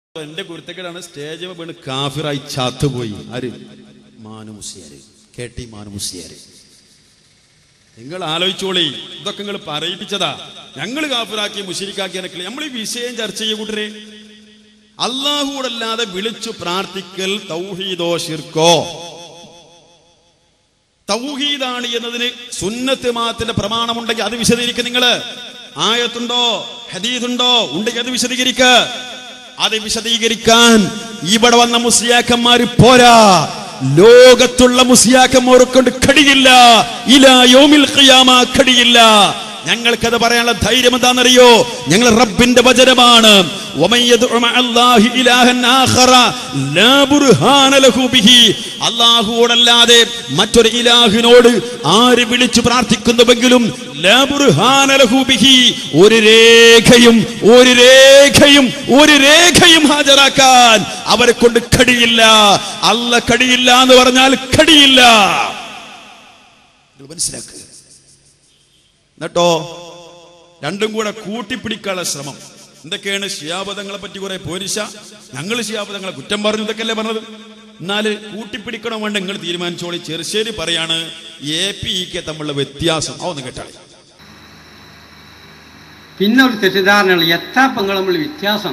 എന്റെ കുരുത്തക്കേടാണ് സ്റ്റേജ് വീണ് കാഫിറായി ചാത്തുപോയി ആര് മാനുമുസിയാര് കെ ടി മാനുമുസിയാര് നിങ്ങൾ ആലോചിച്ചോളി ഇതൊക്കെ നിങ്ങൾ പറയിപ്പിച്ചതാ ഞങ്ങൾ കാഫിറാക്കി മുഷിരിക്കാക്കി എനക്കില്ല നമ്മൾ ഈ വിഷയം ചർച്ച ചെയ്യ കൂട്ടരെ അല്ലാഹുവോടല്ലാതെ വിളിച്ചു പ്രാർത്ഥിക്കൽ തൗഹീദോ ഷിർക്കോ തൗഹീദാണ് എന്നതിന് സുന്നത്ത് മാത്തിന്റെ പ്രമാണമുണ്ടെങ്കിൽ അത് വിശദീകരിക്കുക നിങ്ങള് ആയത്തുണ്ടോ ഹദീദുണ്ടോ ഉണ്ടെങ്കിൽ അത് വിശദീകരിക്ക അത് വിശദീകരിക്കാൻ ഇവിടെ വന്ന മുസ്ലിയാക്കന്മാര് പോരാ ലോകത്തുള്ള മുസ്ലിയാക്കന്മാരെ കൊണ്ട് കഴിയില്ല ഇലാ യോമിൽ ഖിയാമ കഴിയില്ല ഞങ്ങൾക്കത് പറയാനുള്ള ധൈര്യം എന്താണെന്നറിയോ ഞങ്ങൾ റബ്ബിന്റെ വചനമാണ് ومن يدع مع الله إلها آخر لا برهان له به അല്ലാഹുവോടല്ലാതെ മറ്റൊരു ഇലാഹിനോട് ആര് വിളിച്ചു പ്രാർത്ഥിക്കുന്നുവെങ്കിലും ലാ ബുർഹാന ലഹു ബിഹി ഒരു രേഖയും ഒരു രേഖയും ഒരു രേഖയും ഹാജരാക്കാൻ അവരെ കൊണ്ട് കഴിയില്ല അല്ല കഴിയില്ല എന്ന് പറഞ്ഞാൽ കഴിയില്ല നിങ്ങൾ മനസ്സിലാക്കുക എന്നിട്ടോ രണ്ടും കൂടെ കൂട്ടിപ്പിടിക്കാനുള്ള ശ്രമം എന്തൊക്കെയാണ് ശിയാപതങ്ങളെ പറ്റി കുറെ പോരിശ ഞങ്ങൾ ശിയാപതങ്ങളെ കുറ്റം പറഞ്ഞു ഇതൊക്കെയല്ലേ പറഞ്ഞത് എന്നാല് കൂട്ടിപ്പിടിക്കണം വേണ്ട നിങ്ങൾ തീരുമാനിച്ചോളി ചെറുശ്ശേരി പറയാണ് എ പി ഇ കെ തമ്മിലുള്ള വ്യത്യാസം അതൊന്ന് കേട്ടാളി പിന്നെ ഒരു തെറ്റിദ്ധാരണകൾ എത്ര പെങ്ങൾ തമ്മിൽ വ്യത്യാസം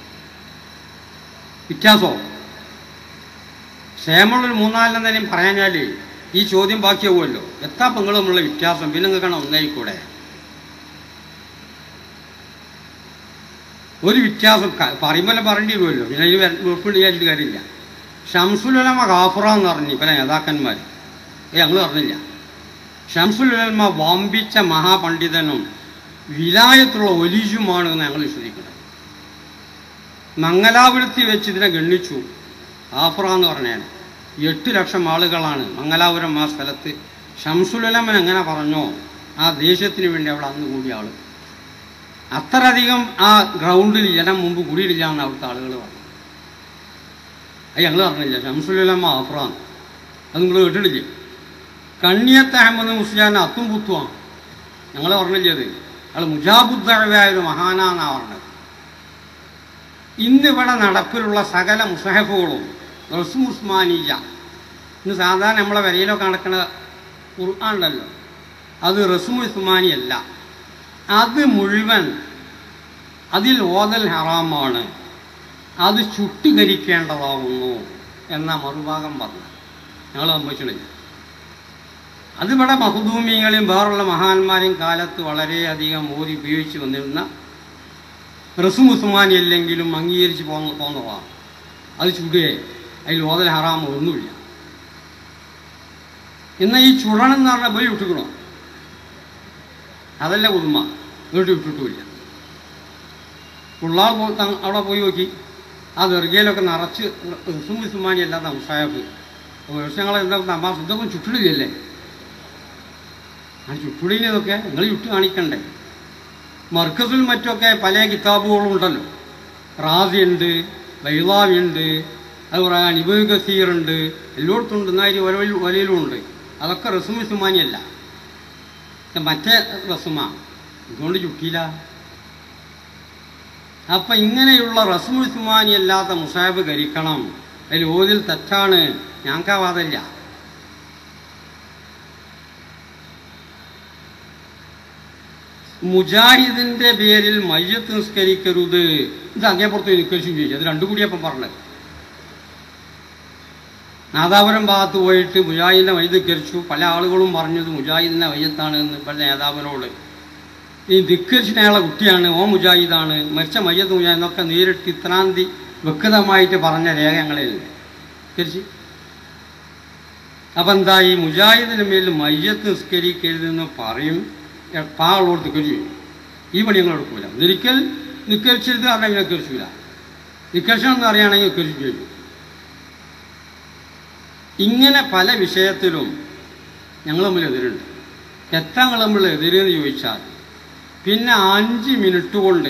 വ്യത്യാസോ ക്ഷേമമുള്ളൊരു മൂന്നാലെണ്ണം തന്നെ പറയാഞ്ഞാൽ ഈ ചോദ്യം ബാക്കിയാവുമല്ലോ എത്ര പെങ്ങൾ തമ്മിലുള്ള വ്യത്യാസം പിന്നെ നിങ്ങൾക്കാണ് ഒന്നായിക്കൂടെ ഒരു വ്യത്യാസം ക- പറയുമ്പോൾ പറയേണ്ടി വരുമല്ലോ പിന്നെ ഇത് ഉറപ്പിട്ട് വിചാരിച്ചിട്ട് കാര്യമില്ല ഷംസുലമ ഗാഫുറ എന്ന് പറഞ്ഞു ഇപ്പം നേതാക്കന്മാർ ഏ ഞങ്ങൾ പറഞ്ഞില്ല ഷംസുലമ വമ്പിച്ച മഹാപണ്ഡിതനും വിലായത്തുള്ള ഒലിജുമാണ് എന്ന് ഞങ്ങൾ വിശ്വസിക്കുന്നത് മംഗലാപുരത്തിൽ വെച്ച് ഇതിനെ ഗണ്ണിച്ചു ആഫ്ര എന്ന് പറഞ്ഞാൽ എട്ട് ലക്ഷം ആളുകളാണ് മംഗലാപുരം ആ സ്ഥലത്ത് ഷംസുലമൻ എങ്ങനെ പറഞ്ഞോ ആ ദേശത്തിന് വേണ്ടി അവിടെ അന്ന് കൂടിയ ആള് അത്രയധികം ആ ഗ്രൗണ്ടിൽ ജനം മുമ്പ് കൂടിയിട്ടില്ല എന്ന് അവിടുത്തെ ആളുകൾ പറഞ്ഞു അത് ഞങ്ങൾ പറഞ്ഞില്ല ഷംസുലമ ആഫ്രാൻ അത് നിങ്ങൾ കേട്ടിട്ടില്ലേ കണ്ണിയത്ത് അഹമ്മദ് മുസ്ലിയാൻ അത്തും പുത്തുമാണ് ഞങ്ങൾ പറഞ്ഞില്ലേ അത് അയാൾ മുജാബുദ്ദായ ഒരു മഹാനാന്നാ പറഞ്ഞത് ഇന്നിവിടെ നടപ്പിലുള്ള സകല മുസഹഫുകളും റസും ഉസ്മാനിയ ഇന്ന് സാധാരണ നമ്മളെ വരയിലൊക്കെ നടക്കുന്ന ഖുർആാനുണ്ടല്ലോ അത് റസും ഉസ്മാനിയല്ല അത് മുഴുവൻ അതിൽ ഓതൽ ഹറാമാണ് അത് ചുട്ടുകരിക്കേണ്ടതാവുന്നു എന്ന മറുഭാഗം പറഞ്ഞു ഞങ്ങൾ സംഭവിച്ചിട്ടില്ല അതിവിടെ മഹദൂമികളെയും വേറുള്ള മഹാന്മാരെയും കാലത്ത് വളരെയധികം ഓതി ഉപയോഗിച്ച് വന്നിരുന്ന റസും ഉസ്മാനി അല്ലെങ്കിലും അംഗീകരിച്ച് പോന്ന പോന്നതാണ് അത് ചുടുകയെ അതിൽ ഓതൽ ഹറാമോ ഒന്നുമില്ല എന്നാൽ ഈ ചുടണം എന്ന് പറഞ്ഞാൽ പോയി വിട്ടുക്കണോ അതല്ല പുതുമ വീട്ടിൽ വിട്ടിട്ടുമില്ല പിള്ളാർ പോ- ത- അവിടെ പോയി നോക്കി ആ ദർഗയിലൊക്കെ നിറച്ച് റസും ഉസ്മാനി അല്ലാത്ത മുസാഫ് വർഷങ്ങളെ എന്താ നമ്മ ഇതൊക്കെ ചുട്ടിടുകയല്ലേ ആ ചുട്ടുടിയിലതൊക്കെ നിങ്ങൾ ചുട്ട് കാണിക്കണ്ടേ മർക്കസിൽ മറ്റൊക്കെ പല കിതാബുകളും ഉണ്ടല്ലോ റാസി ഉണ്ട് ബൈലാവി ഉണ്ട് അതുപോലെ നിബ് കസീർ ഉണ്ട് എല്ലായിടത്തും ഉണ്ട് എന്നായി ഒലയിൽ ഒലയിലും ഉണ്ട് അതൊക്കെ റസുമി സുമാനിയല്ല ഇത് മറ്റേ റസുമ ഇതുകൊണ്ട് ചുട്ടിയില്ല അപ്പൊ ഇങ്ങനെയുള്ള റസുമി സുമാനി അല്ലാത്ത മുസാബ് കരിക്കണം അതിൽ ഓതിൽ തെറ്റാണ് ഞങ്ങൾക്ക് ആ വാദമില്ല മുജാഹിദിന്റെ പേരിൽ മയ്യത്ത് നിസ്കരിക്കരുത് ഇത് അങ്ങേപ്പുറത്ത് നിസ്കരിച്ചു ചോദിച്ചു അത് രണ്ടു കൂടിയപ്പം പറഞ്ഞത് നാദാപുരം ഭാഗത്ത് പോയിട്ട് മുജാഹിദിന്റെ മയ്യത്ത് കരിച്ചു പല ആളുകളും പറഞ്ഞത് മുജാഹിദിന്റെ മയ്യത്താണ് എന്ന് പല നേതാവിനോട് ഈ ധിക്കരിച്ചിട്ട് അയാളെ കുട്ടിയാണ് ഓ മുജാഹിദാണ് മരിച്ച മയ്യത്ത് മുജാഹിദ് എന്നൊക്കെ നേരിട്ട് ഇത്രാന്തി വ്യക്തമായിട്ട് പറഞ്ഞ രേഖ ഞങ്ങളിൽ കരിച്ച് അപ്പം എന്താ ഈ മുജാഹിദിന് മേൽ മയ്യത്ത് നിസ്കരിക്കരുതെന്ന് പറയും പാളോട് നിൽക്കുകയും ചെയ്യും ഈ പണി ഞങ്ങൾ എടുക്കൂല ഒരിക്കൽ നിക്കരിച്ചത് അറിയാമെങ്കിൽ നിക്കരിച്ചില്ല നിക്കരിക്കണം എന്ന് അറിയുകയാണെങ്കിൽ നിക്കരിച്ചു ചെയ്യും ഇങ്ങനെ പല വിഷയത്തിലും ഞങ്ങൾ തമ്മിൽ എതിരുണ്ട് എത്ര ഞങ്ങൾ തമ്മിൽ എതിരെന്ന് ചോദിച്ചാൽ പിന്നെ അഞ്ച് മിനിറ്റ് കൊണ്ട്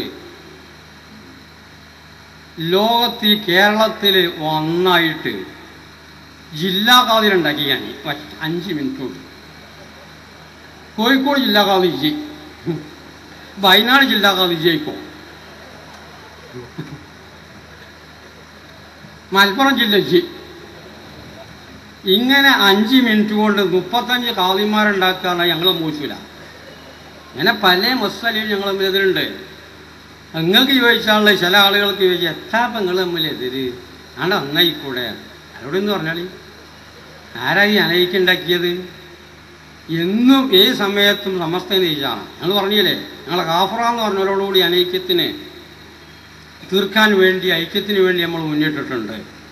ലോകത്തിൽ കേരളത്തിൽ ഒന്നായിട്ട് ജില്ലാ കാതിലുണ്ടാക്കി ഞാൻ ഒറ്റ അഞ്ച് മിനിറ്റ് കൊണ്ട് കോഴിക്കോട് ജില്ലാ കാതി വിജയ് വയനാട് ജില്ലാ കാതി വിജയിക്കോ മലപ്പുറം ജില്ലയ്ക്ക് ഇങ്ങനെ അഞ്ച് മിനിറ്റ് കൊണ്ട് മുപ്പത്തഞ്ച് കാളിമാരുണ്ടാക്കുക എന്നാൽ ഞങ്ങൾ മോശമില്ല ഇങ്ങനെ പല മസാലയും ഞങ്ങൾ തമ്മിൽ എതിരുണ്ട് നിങ്ങൾക്ക് ചോദിച്ചാലുള്ള ചില ആളുകൾക്ക് ചോദിച്ചാൽ എത്താ ഇപ്പം നിങ്ങൾ തമ്മിൽ എതിര് ആണ്ട് നന്നായിക്കൂടെ ആരോട് എന്ന് പറഞ്ഞാൽ ആരാ ഈ അനയിക്കുണ്ടാക്കിയത് എന്നും ഈ സമയത്തും സമസ്ത നീച്ചാണ് ഞങ്ങൾ പറഞ്ഞില്ലേ ഞങ്ങളെ കാഫറ എന്ന് പറഞ്ഞവരോടുകൂടി അനൈക്യത്തിന് തീർക്കാൻ വേണ്ടി ഐക്യത്തിന് വേണ്ടി നമ്മൾ മുന്നിട്ടിട്ടുണ്ട്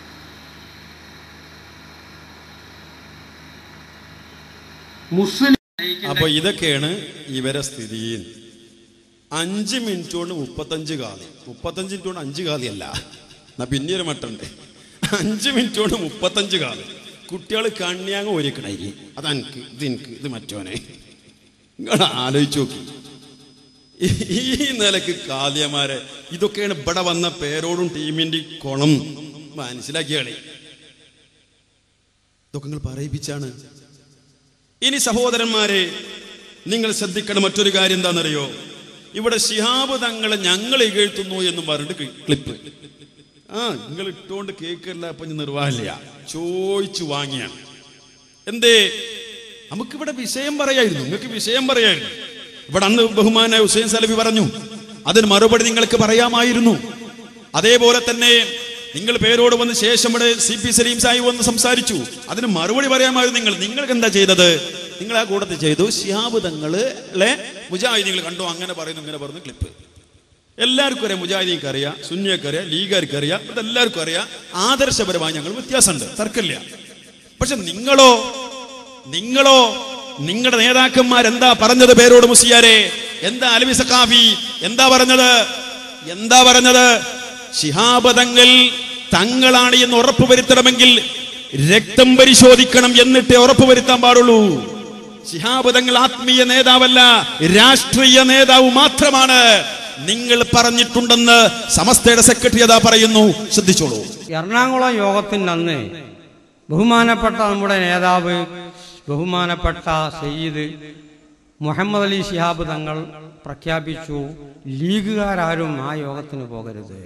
മുസ്ലിം അപ്പൊ ഇതൊക്കെയാണ് ഇവരെ സ്ഥിതി അഞ്ച് മിനിറ്റ് കൊണ്ട് മുപ്പത്തഞ്ച് കാലി മുപ്പത്തഞ്ച് മിനിറ്റ് കൊണ്ട് അഞ്ച് കാലി അല്ല എന്നാ പിന്നെ ഒരു മട്ടുണ്ട് അഞ്ച് മിനിറ്റ് കൊണ്ട് മുപ്പത്തഞ്ച് കാലി കുട്ടികൾ കണ്ണിയാങ്ങ് ഒരുക്കണായി അത് എനിക്ക് ഇത് എനിക്ക് ഇത് മറ്റോനെ നിങ്ങൾ ആലോചിച്ച് നോക്കി ഈ- ഈ നിലക്ക് കാലിയമാരെ ഇതൊക്കെയാണ് ഇവിടെ വന്ന പേരോടും ടീമിന്റെ കുണം മനസ്സിലാക്കിയാളെ ഇതൊക്കെ നിങ്ങൾ പറയിപ്പിച്ചാണ് ഇനി സഹോദരന്മാരെ നിങ്ങൾ ശ്രദ്ധിക്കണം മറ്റൊരു കാര്യം എന്താണെന്നറിയോ ഇവിടെ ശിഹാബ് തങ്ങളെ ഞങ്ങൾ ഇകഴ്ത്തുന്നു എന്ന് പറഞ്ഞിട്ട് ക്ലി- ക്ലിപ്പ് ആ നിങ്ങൾ ഇട്ടുകൊണ്ട് കേൾക്കില്ല അപ്പൊ ഇനി നിർവാഹമില്ല ചോദിച്ചു വാങ്ങിയാണ് എന്തേ നമുക്കിവിടെ വിഷയം പറയായിരുന്നു നിങ്ങൾക്ക് വിഷയം പറയായിരുന്നു ഇവിടെ അന്ന് ബഹുമാനായ ഹുസൈൻ സലഫി പറഞ്ഞു അതിന് മറുപടി നിങ്ങൾക്ക് പറയാമായിരുന്നു അതേപോലെ തന്നെ നിങ്ങൾ പേരോട് വന്ന് ശേഷം ഇവിടെ സി പി സലീം സാഹിബ് വന്ന് സംസാരിച്ചു അതിന് മറുപടി പറയാമായിരുന്നു നിങ്ങൾ നിങ്ങൾക്ക് എന്താ ചെയ്തത് നിങ്ങൾ ആ കൂട്ടത്തിൽ ചെയ്തു ശിഹാബ് തങ്ങളെ മുജാഹിദീങ്ങൾ കണ്ടോ അങ്ങനെ പറയുന്നു ഇങ്ങനെ പറഞ്ഞു ക്ലിപ്പ് എല്ലാവർക്കും അറിയാം മുജാഹിദീർക്ക് അറിയാം സുന്നിയൊക്കെ അറിയാം ലീഗാർക്ക് അറിയാം ഇതെല്ലാവർക്കും അറിയാം ആദർശപരമായി ഞങ്ങൾ വ്യത്യാസമുണ്ട് തർക്കമില്ല പക്ഷെ നിങ്ങളോ നിങ്ങളോ നിങ്ങളുടെ നേതാക്കന്മാർ എന്താ പറഞ്ഞത് പേരോട് മുസിയാരെ എന്താ അലവി സഖാഫി എന്താ പറഞ്ഞത് എന്താ പറഞ്ഞത് ശിഹാബ് തങ്ങൾ തങ്ങളാണ് എന്ന് ഉറപ്പ് വരുത്തണമെങ്കിൽ രക്തം പരിശോധിക്കണം എന്നിട്ടേ ഉറപ്പ് വരുത്താൻ പാടുള്ളൂ ശിഹാബ് തങ്ങൾ ആത്മീയ നേതാവല്ല രാഷ്ട്രീയ നേതാവ് മാത്രമാണ് നിങ്ങൾ പറഞ്ഞിട്ടുണ്ടെന്ന് സമസ്തയുടെ സെക്രട്ടറി അതാ പറയുന്നു ശ്രദ്ധിച്ചോളൂ എറണാകുളം യോഗത്തിൻ്റെ അന്ന് ബഹുമാനപ്പെട്ട നമ്മുടെ നേതാവ് ബഹുമാനപ്പെട്ട സയ്യിദ് മുഹമ്മദ് അലി ശിഹാബ് തങ്ങൾ പ്രഖ്യാപിച്ചു ലീഗുകാരും ആ യോഗത്തിന് പോകരുത്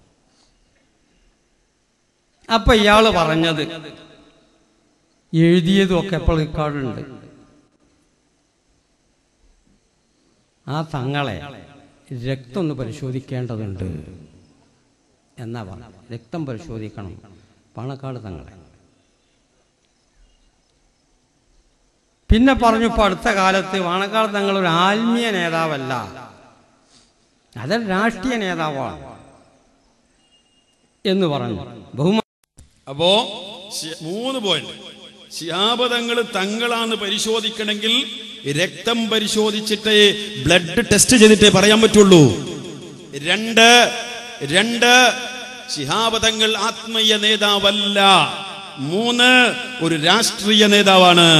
അപ്പൊ ഇയാള് പറഞ്ഞത് എഴുതിയതും ഒക്കെ ഇപ്പോൾ റെക്കോർഡുണ്ട് ആ തങ്ങളെ രക്തം ഒന്ന് പരിശോധിക്കേണ്ടതുണ്ട് എന്നാ പറഞ്ഞു രക്തം പരിശോധിക്കണം പാണക്കാട് തങ്ങളെ പിന്നെ പറഞ്ഞു ഇപ്പൊ അടുത്ത കാലത്ത് വാണക്കാട് തങ്ങൾ ഒരു ആത്മീയ നേതാവല്ല അതൊരു രാഷ്ട്രീയ നേതാവാണ് എന്ന് പറഞ്ഞു ബഹുമാ അപ്പോ ശി- മൂന്ന് പോയിന്റ് ശിഹാബ് തങ്ങൾ തങ്ങളാന്ന് പരിശോധിക്കണമെങ്കിൽ രക്തം പരിശോധിച്ചിട്ടേ ബ്ലഡ് ടെസ്റ്റ് ചെയ്തിട്ടേ പറയാൻ പറ്റുള്ളൂ രണ്ട് രണ്ട് ശിഹാബ് തങ്ങൾ ആത്മീയ നേതാവല്ല മൂന്ന് ഒരു രാഷ്ട്രീയ നേതാവാണ്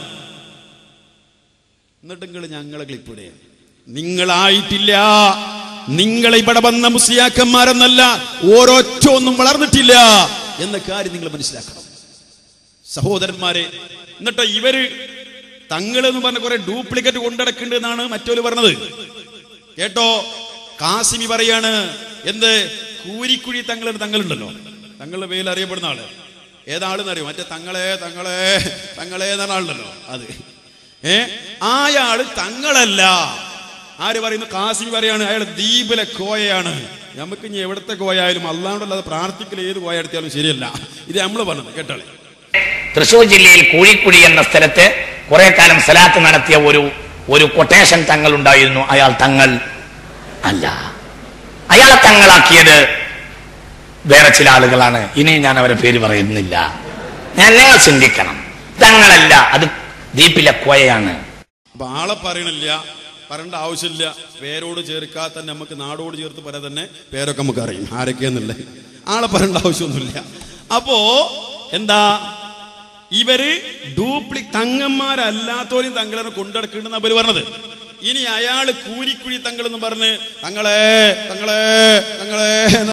എന്നിട്ട് നിങ്ങൾ ഞങ്ങളെ ക്ലിപ്പിടെ നിങ്ങളായിട്ടില്ല നിങ്ങൾ ഇവിടെ വന്ന മുസ്ലിയാക്കന്മാരെന്നല്ല ഓരോറ്റ ഒന്നും വളർന്നിട്ടില്ല എന്ന കാര്യം നിങ്ങൾ മനസ്സിലാക്കണം സഹോദരന്മാരെ എന്നിട്ട് ഇവര് തങ്ങൾ എന്ന് പറഞ്ഞ കുറെ ഡ്യൂപ്ലിക്കേറ്റ് കൊണ്ടടക്കുന്നുണ്ട് എന്നാണ് മറ്റൊരു പറഞ്ഞത് കേട്ടോ കാസിമി പറയാണ് എന്ത് കൂരിക്കുഴി തങ്ങൾ തങ്ങളുണ്ടല്ലോ തങ്ങളുടെ പേരിൽ അറിയപ്പെടുന്ന ആള് ഏതാളെന്ന് അറിയോ മറ്റേ തങ്ങളെ തങ്ങളെ തങ്ങളെ എന്ന ആളുണ്ടല്ലോ അത് ഏ ആയാള് തങ്ങളല്ല ആര് പറയുന്നു കാസിമി പറയാണ് അയാൾ ദ്വീപിലെ കോയയാണ് നമുക്ക് ഇനി എവിടത്തെ കോയായാലും അല്ലാണ്ടല്ലാതെ പ്രാർത്ഥിക്കൽ ഏത് കോയ എടുത്താലും ശരിയല്ല ഇത് നമ്മൾ പറഞ്ഞത് കേട്ടാളെ തൃശൂർ ജില്ലയിൽ കൂഴിക്കുഴി എന്ന സ്ഥലത്ത് കുറെ കാലം സലാത്ത് നടത്തിയ ഒരു ഒരു കൊട്ടേഷൻ തങ്ങൾ ഉണ്ടായിരുന്നു അയാൾ തങ്ങൾ അല്ല അയാളെ തങ്ങളാക്കിയത് വേറെ ചില ആളുകളാണ് ഇനി ഞാൻ അവരെ പേര് പറയുന്നില്ല ഞാൻ നിങ്ങൾ ചിന്തിക്കണം തങ്ങളല്ല അത് ദ്വീപിലെ കോയയാണ് അപ്പൊ ആളെ പറയണില്ല പറയേണ്ട ആവശ്യമില്ല പേരോട് ചേർക്കാതെ തന്നെ നമുക്ക് നാടോട് ചേർത്ത് പറയാൻ തന്നെ പേരൊക്കെ നമുക്ക് അറിയും ആരൊക്കെയെന്നുള്ളത് ആളെ പറയേണ്ട ആവശ്യമൊന്നുമില്ല അപ്പോ എന്താ ഇവര് ഡ്യൂപ്ലി തങ്ങന്മാരല്ലാത്തോരും തങ്ങളെ കൊണ്ടെടുക്കുന്നുണ്ടെന്ന് അവര് പറഞ്ഞത് ഇനി അയാള് കൂരിക്കുഴി തങ്ങൾ എന്ന് പറഞ്ഞ് തങ്ങളെ തങ്ങളെ തങ്ങളെ എന്ന്